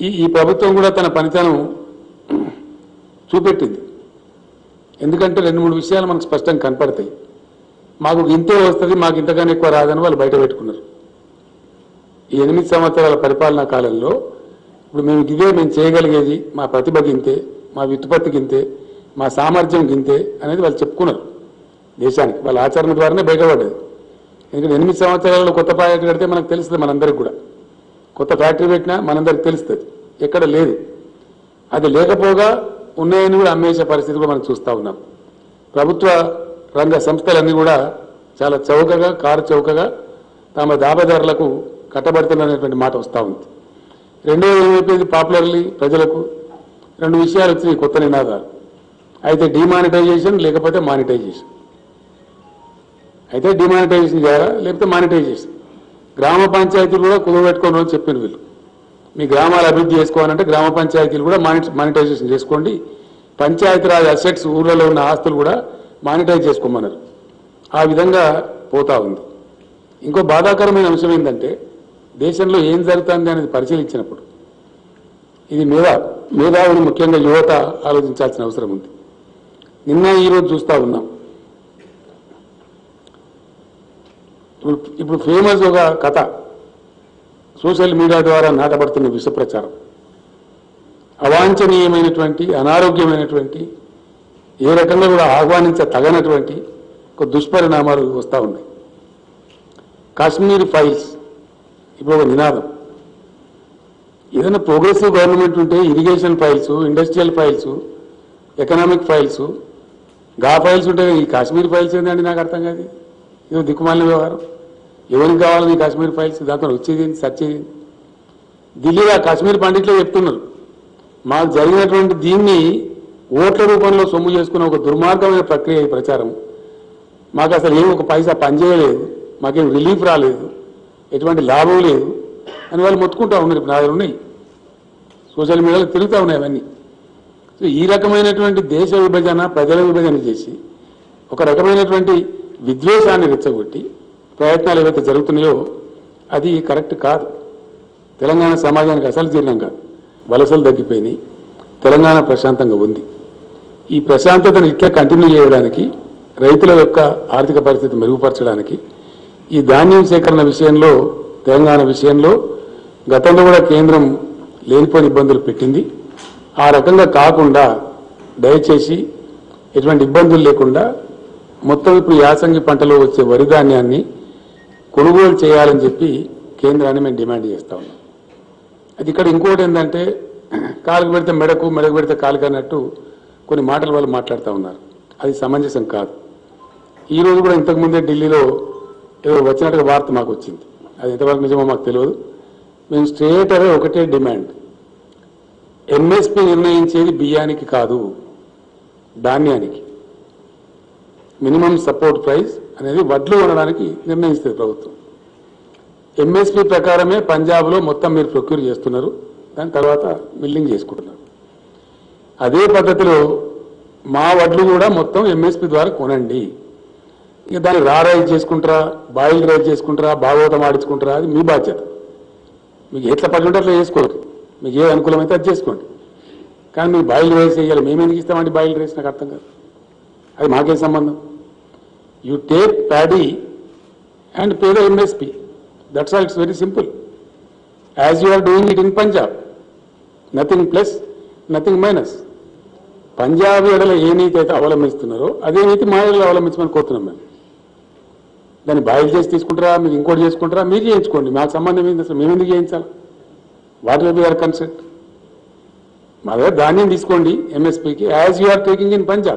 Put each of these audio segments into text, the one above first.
ఈ ఈ ప్రభుత్వం కూడా తన పనితనం చూపెట్టింది ఎందుకంటే రెండు మూడు విషయాలు మనకు స్పష్టంగా కనపడతాయి మాకు ఇంతే వస్తుంది మాకు ఇంతకన్నా ఎక్కువ రాదని వాళ్ళు బయట పెట్టుకున్నారు ఈ ఎనిమిది సంవత్సరాల పరిపాలనా కాలంలో ఇప్పుడు మేము ఇదే మేము చేయగలిగేది మా ప్రతిభ గింతే మా వ్యుత్పత్తి గింతే మా సామర్థ్యం గింతే అనేది వాళ్ళు చెప్పుకున్నారు దేశానికి వాళ్ళ ఆచరణ ద్వారానే బయటపడ్డది ఎందుకంటే ఎనిమిది సంవత్సరాలలో కొత్త ప్రాజెక్టు కడితే మనకు తెలుస్తుంది మనందరికి కూడా కొత్త ఫ్యాక్టరీ పెట్టినా మనందరికి తెలుస్తుంది ఎక్కడ లేదు అది లేకపోగా ఉన్నాయని కూడా అమ్మేసే పరిస్థితి కూడా మనం చూస్తూ ఉన్నాం ప్రభుత్వ రంగ సంస్థలన్నీ కూడా చాలా చౌకగా కారు చౌకగా తమ దాబదారులకు కట్టబడుతున్నటువంటి మాట వస్తూ ఉంది రెండోది ఏమైపోయింది పాపులర్లీ ప్రజలకు రెండు విషయాలు వచ్చినాయి కొత్త నినాదాలు అయితే డిమానిటైజేషన్ లేకపోతే మానిటైజేషన్ అయితే డిమానిటైజేషన్ చేయాలా లేకపోతే మానిటైజేషన్ గ్రామ పంచాయతీలు కూడా కుదవబెట్టుకోను అని చెప్పిన వీళ్ళు మీ గ్రామాలు అభివృద్ధి చేసుకోవాలంటే గ్రామ పంచాయతీలు కూడా మానిట మానిటైజేషన్ చేసుకోండి పంచాయతీరాజ్ అసెట్స్ ఊర్లలో ఉన్న ఆస్తులు కూడా మానిటైజ్ చేసుకోమన్నారు ఆ విధంగా పోతా ఉంది ఇంకో బాధాకరమైన అంశం ఏంటంటే దేశంలో ఏం జరుగుతుంది అనేది పరిశీలించినప్పుడు ఇది మేధా మేధావులు ముఖ్యంగా యువత ఆలోచించాల్సిన అవసరం ఉంది నిన్న ఈరోజు చూస్తూ ఉన్నాం ఇప్పుడు ఇప్పుడు ఫేమస్ ఒక కథ సోషల్ మీడియా ద్వారా నాటబడుతున్న విష ప్రచారం అవాంఛనీయమైనటువంటి అనారోగ్యమైనటువంటి ఏ రకంగా కూడా ఆహ్వానించ తగనటువంటి ఒక దుష్పరిణామాలు వస్తూ ఉన్నాయి కాశ్మీర్ ఫైల్స్ ఇప్పుడు ఒక నినాదం ఏదైనా ప్రోగ్రెసివ్ గవర్నమెంట్ ఉంటే irrigation files industrial files economic files గా ఫైల్స్ ఉంటే ఈ కాశ్మీర్ ఫైల్స్ ఏంటండి నాకు అర్థం కాదు ఇదో దిక్కుమాలిన వ్యవహారం ఎవరికి కావాలి ఈ కాశ్మీర్ ఫైల్స్ దాంట్లో వచ్చేది ఏంటి సెర్చ్ చేయండి ఢిల్లీలో ఆ కాశ్మీర్ పండిట్లో చెప్తున్నారు మాకు జరిగినటువంటి దీన్ని ఓట్ల రూపంలో సొమ్ము చేసుకున్న ఒక దుర్మార్గమైన ప్రక్రియ ఈ ప్రచారం మాకు అసలు ఏం ఒక పైసా పనిచేయలేదు మాకేం రిలీఫ్ రాలేదు ఎటువంటి లాభం లేదు అని వాళ్ళు మొత్తుకుంటా ఉన్నారు ఇప్పుడు నా దగ్గర ఉన్నాయి సోషల్ మీడియాలో తిరుగుతూ ఉన్నాయి అవన్నీ సో ఈ రకమైనటువంటి దేశ విభజన ప్రజల విభజన చేసి ఒక రకమైనటువంటి విద్వేషాన్ని రెచ్చగొట్టి ప్రయత్నాలు ఏవైతే జరుగుతున్నాయో అది కరెక్ట్ కాదు తెలంగాణ సమాజానికి అసలు జీర్ణం కాదు వలసలు తగ్గిపోయినాయి తెలంగాణ ప్రశాంతంగా ఉంది ఈ ప్రశాంతతను ఇట్లా కంటిన్యూ చేయడానికి రైతుల యొక్క ఆర్థిక పరిస్థితి మెరుగుపరచడానికి ఈ ధాన్యం సేకరణ విషయంలో తెలంగాణ విషయంలో గతంలో కూడా కేంద్రం లేనిపోని ఇబ్బందులు పెట్టింది ఆ రకంగా కాకుండా దయచేసి ఎటువంటి ఇబ్బందులు లేకుండా మొత్తం ఇప్పుడు యాసంగి పంటలో వచ్చే వరి ధాన్యాన్ని కొనుగోలు చేయాలని చెప్పి కేంద్రాన్ని మేము డిమాండ్ చేస్తా ఉన్నాం అది ఇక్కడ ఇంకోటి ఏంటంటే కాలుకు పెడితే మెడకు మెడకు పెడితే కాలుకు అన్నట్టు కొన్ని మాటలు వాళ్ళు మాట్లాడుతూ ఉన్నారు అది సమంజసం కాదు ఈ రోజు కూడా ఇంతకుముందే ఢిల్లీలో ఏదో వచ్చినట్టుగా వార్త మాకు వచ్చింది అది ఎంతవరకు నిజమో మాకు తెలియదు మేము స్ట్రేట్ అవే ఒకటే డిమాండ్ ఎంఎస్పి నిర్ణయించేది బియ్యానికి కాదు ధాన్యానికి మినిమం సపోర్ట్ ప్రైస్ అనేది వడ్లు కొనడానికి నిర్ణయిస్తుంది ప్రభుత్వం ఎంఎస్పి ప్రకారమే పంజాబ్లో మొత్తం మీరు ప్రొక్యూర్ చేస్తున్నారు దాని తర్వాత మిల్లింగ్ చేసుకుంటున్నారు అదే పద్ధతిలో మా వడ్లు కూడా మొత్తం ఎంఎస్పి ద్వారా కొనండి ఇక దాన్ని రా రైజ్ చేసుకుంటారా బాయిల్ రైజ్ చేసుకుంటారా భాగవతం ఆడించుకుంటారా అది మీ బాధ్యత మీకు ఎట్లా పడి ఉంటే అట్లా చేసుకోరు మీకు ఏ అనుకూలమైతే అది చేసుకోండి కానీ మీరు బాయిల్ రైస్ వేయాలి మేము ఎందుకు ఇస్తామండి బాయిల్ రైస్ నాకు అర్థం కాదు అది మాకేం సంబంధం you take paddy and pay the MSP that's all it's very simple as you are doing it in Punjab nothing plus nothing minus Punjab ఎడల ఏ నీతి అయితే అవలంబిస్తున్నారో అదే నీతి మా ఎడల అవలంబించమని కోరుతున్నాం మేము దాన్ని బాయిల్ చేసి తీసుకుంటారా మీరు ఇంకోటి చేసుకుంటారా మీరు చేయించుకోండి మాకు సంబంధం ఏంటి అసలు మేము ఎందుకు చేయించాలి what will be our concept మా దగ్గర ధాన్యం తీసుకోండి ఎంఎస్పీకి as you are taking in Punjab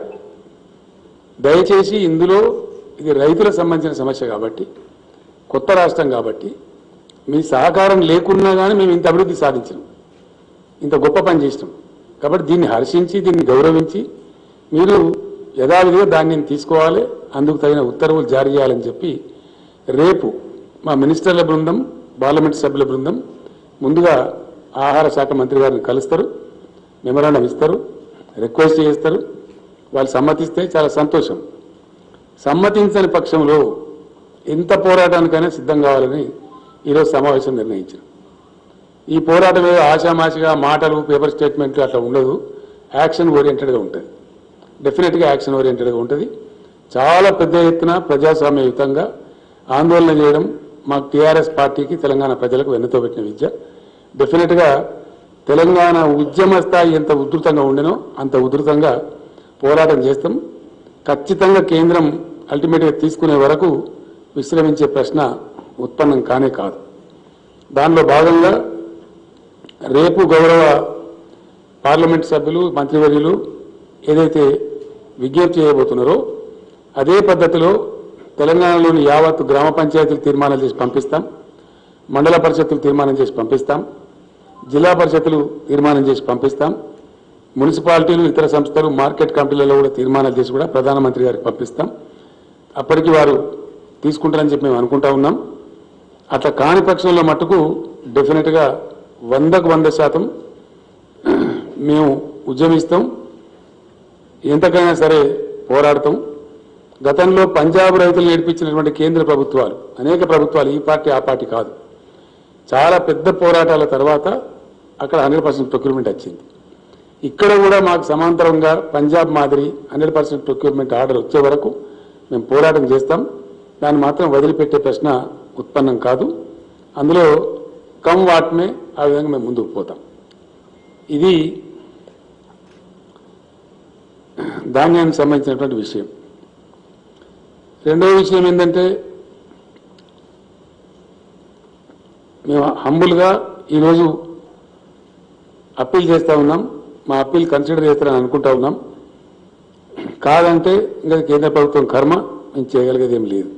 దయచేసి ఇందులో ఇది రైతులకు సంబంధించిన సమస్య కాబట్టి కొత్త రాష్ట్రం కాబట్టి మీ సహకారం లేకున్నా కానీ మేము ఇంత అభివృద్ధి సాధించినాం ఇంత గొప్ప పని చేసినాం కాబట్టి దీన్ని హర్షించి దీన్ని గౌరవించి మీరు యథావిధిగా దాన్ని తీసుకోవాలి అందుకు తగిన ఉత్తర్వులు జారీ చేయాలని చెప్పి రేపు మా మినిస్టర్ల బృందం పార్లమెంట్ సభ్యుల బృందం ముందుగా ఆహార శాఖ మంత్రి గారిని కలుస్తారు మెమరాండం ఇస్తారు రిక్వెస్ట్ చేస్తారు వాళ్ళు సమ్మతిస్తే చాలా సంతోషం సమ్మతించని పక్షంలో ఎంత పోరాటానికైనా సిద్ధం కావాలని ఈరోజు సమావేశం నిర్ణయించారు ఈ పోరాటం ఏదో ఆశామాషిగా మాటలు పేపర్ స్టేట్మెంట్లు అట్లా ఉండదు యాక్షన్ ఓరియంటెడ్గా ఉంటుంది డెఫినెట్గా యాక్షన్ ఓరియంటెడ్గా ఉంటుంది చాలా పెద్ద ఎత్తున ప్రజాస్వామ్యయుతంగా ఆందోళన చేయడం మా టీఆర్ఎస్ పార్టీకి తెలంగాణ ప్రజలకు వెన్నుతో పెట్టిన విద్య డెఫినెట్గా తెలంగాణ ఉద్యమ స్థాయి ఎంత ఉధృతంగా ఉండేనో అంత ఉధృతంగా పోరాటం చేస్తాం ఖచ్చితంగా కేంద్రం అల్టిమేట్గా తీసుకునే వరకు విశ్రమించే ప్రశ్న ఉత్పన్నం కానే కాదు దానిలో భాగంగా రేపు గౌరవ పార్లమెంట్ సభ్యులు మంత్రివర్యులు ఏదైతే విజ్ఞప్తి చేయబోతున్నారో అదే పద్ధతిలో తెలంగాణలోని యావత్ గ్రామ పంచాయతీలు తీర్మానం చేసి పంపిస్తాం మండల పరిషత్తులు తీర్మానం చేసి పంపిస్తాం జిల్లా పరిషత్తులు తీర్మానం చేసి పంపిస్తాం మున్సిపాలిటీలు ఇతర సంస్థలు మార్కెట్ కమిటీలలో కూడా తీర్మానాలు చేసి కూడా ప్రధానమంత్రి గారికి పంపిస్తాం అప్పటికి వారు తీసుకుంటారని చెప్పి మేము అనుకుంటా ఉన్నాం అట్లా కాని పక్షంలో మట్టుకు డెఫినెట్గా వందకు వంద శాతం మేము ఉద్యమిస్తాం ఎంతకైనా సరే పోరాడతాం గతంలో పంజాబ్ రైతులు నేర్పించినటువంటి కేంద్ర ప్రభుత్వాలు అనేక ప్రభుత్వాలు ఈ పార్టీ ఆ పార్టీ కాదు చాలా పెద్ద పోరాటాల తర్వాత అక్కడ హండ్రెడ్ పర్సెంట్ ప్రొక్యూర్మెంట్ వచ్చింది ఇక్కడ కూడా మాకు సమాంతరంగా పంజాబ్ మాదిరి హండ్రెడ్ పర్సెంట్ ప్రొక్యూర్మెంట్ ఆర్డర్ వచ్చే వరకు మేము పోరాటం చేస్తాం దాన్ని మాత్రం వదిలిపెట్టే ప్రశ్న ఉత్పన్నం కాదు అందులో కమ్ వాట్మే ఆ విధంగా మేము ముందుకు పోతాం ఇది ధాన్యానికి సంబంధించినటువంటి విషయం రెండవ విషయం ఏంటంటే మేము హంబుల్గా ఈరోజు అప్పీల్ చేస్తూ ఉన్నాం మా అప్పీల్ కన్సిడర్ చేస్తారని అనుకుంటా ఉన్నాం కాదంటే ఇంకా కేంద్ర ప్రభుత్వం కర్మ మేము చేయగలిగేది ఏం లేదు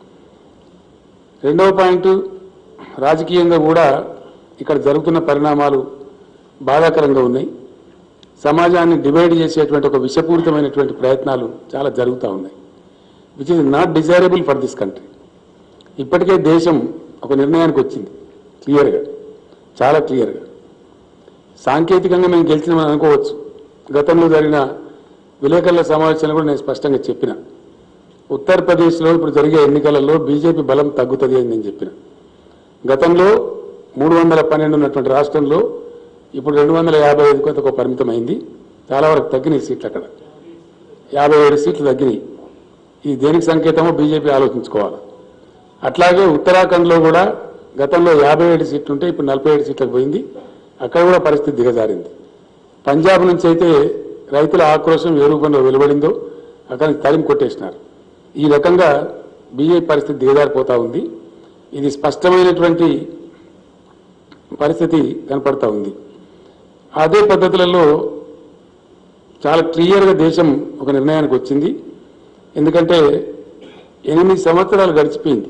రెండవ పాయింట్ రాజకీయంగా కూడా ఇక్కడ జరుగుతున్న పరిణామాలు బాధాకరంగా ఉన్నాయి సమాజాన్ని డివైడ్ చేసేటువంటి ఒక విషపూరితమైనటువంటి ప్రయత్నాలు చాలా జరుగుతూ ఉన్నాయి which is not desirable for this country ఇప్పటికే దేశం ఒక నిర్ణయానికి వచ్చింది క్లియర్గా చాలా క్లియర్గా సాంకేతికంగా మేము గెలిచినామని అనుకోవచ్చు గతంలో జరిగిన విలేకరుల సమావేశంలో కూడా నేను స్పష్టంగా చెప్పిన ఉత్తరప్రదేశ్లో ఇప్పుడు జరిగే ఎన్నికలలో బీజేపీ బలం తగ్గుతుంది అని నేను చెప్పిన గతంలో మూడు వందల పన్నెండు ఉన్నటువంటి రాష్ట్రంలో ఇప్పుడు రెండు వందల యాభై ఐదు కొంత పరిమితమైంది చాలా వరకు తగ్గినాయి సీట్లు అక్కడ యాభై ఏడు సీట్లు తగ్గినాయి ఇది దేనికి సంకేతమో బీజేపీ ఆలోచించుకోవాలి అట్లాగే ఉత్తరాఖండ్లో కూడా గతంలో యాభై ఏడు సీట్లు ఉంటే ఇప్పుడు నలభై ఏడు సీట్లకు పోయింది అక్కడ కూడా పరిస్థితి దిగజారింది పంజాబ్ నుంచి అయితే రైతుల ఆక్రోశం ఏ రూపంలో వెలువడిందో అక్కడ నుంచి తరిమి కొట్టేసినారు ఈ రకంగా బీజేపీ పరిస్థితి దిగజారిపోతా ఉంది ఇది స్పష్టమైనటువంటి పరిస్థితి కనపడతా ఉంది అదే పద్ధతులలో చాలా క్లియర్గా దేశం ఒక నిర్ణయానికి వచ్చింది ఎందుకంటే ఎనిమిది సంవత్సరాలు గడిచిపోయింది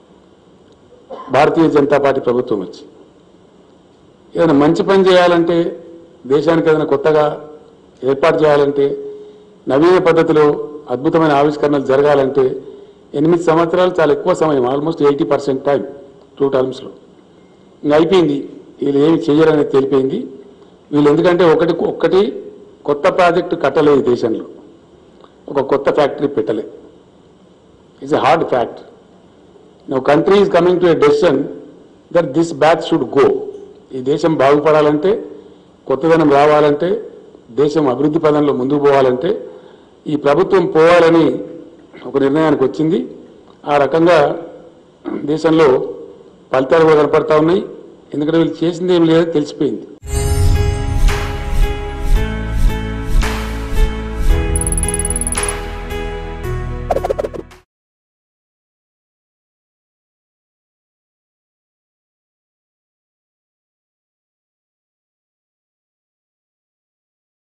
భారతీయ జనతా పార్టీ ప్రభుత్వం వచ్చి ఏదైనా మంచి పని చేయాలంటే దేశానికి ఏదైనా కొత్తగా ఏర్పాటు చేయాలంటే నవీన పద్ధతిలో అద్భుతమైన ఆవిష్కరణలు జరగాలంటే ఎనిమిది సంవత్సరాలు చాలా ఎక్కువ సమయం almost eighty percent time two టర్మ్స్లో ఇంకా అయిపోయింది వీళ్ళు ఏమి చేయరని తెలిపోయింది వీళ్ళు ఎందుకంటే ఒకటి ఒక్కటి కొత్త ప్రాజెక్టు కట్టలేదు ఈ దేశంలో ఒక కొత్త ఫ్యాక్టరీ పెట్టలే it's a hard fact no country is coming to a decision that this batch should go ఈ దేశం బాగుపడాలంటే కొత్తదనం రావాలంటే దేశం అభివృద్ధి పదంలో ముందుకు పోవాలంటే ఈ ప్రభుత్వం పోవాలని ఒక నిర్ణయానికి వచ్చింది ఆ రకంగా దేశంలో ఫలితాలు కూడా కనపడతా ఉన్నాయి ఎందుకంటే వీళ్ళు చేసింది ఏం లేదో తెలిసిపోయింది